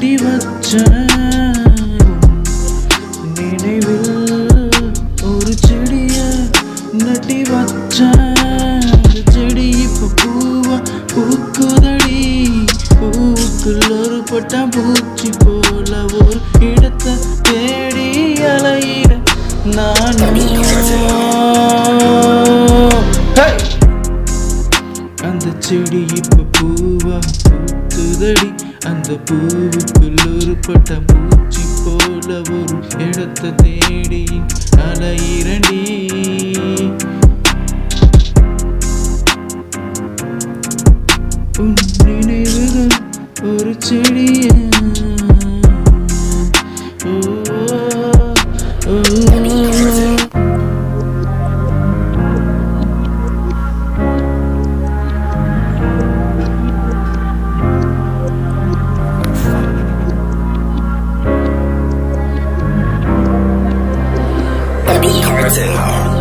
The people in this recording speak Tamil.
கட்டி வச்ச நினைவில் ஒரு செடிய நட்டி வச்ச அந்த செடி இப்ப பூவா பூக்குதடி பூவுக்குள் ஒரு பட்டம் பூச்சி போல ஒரு இடத்தை தேடி அலையிற நானும் Hey! அந்த செடி இப்ப பூவா பூத்துதடி அந்த பூவுக்குள் ஒரு பட்டம் பூச்சி போல ஒரு இடத்தை தேடி அலையிரண்டி உன் நினைவுகள் ஒரு செடிய ஓ, ஓ, ஓ. Baby Cartel.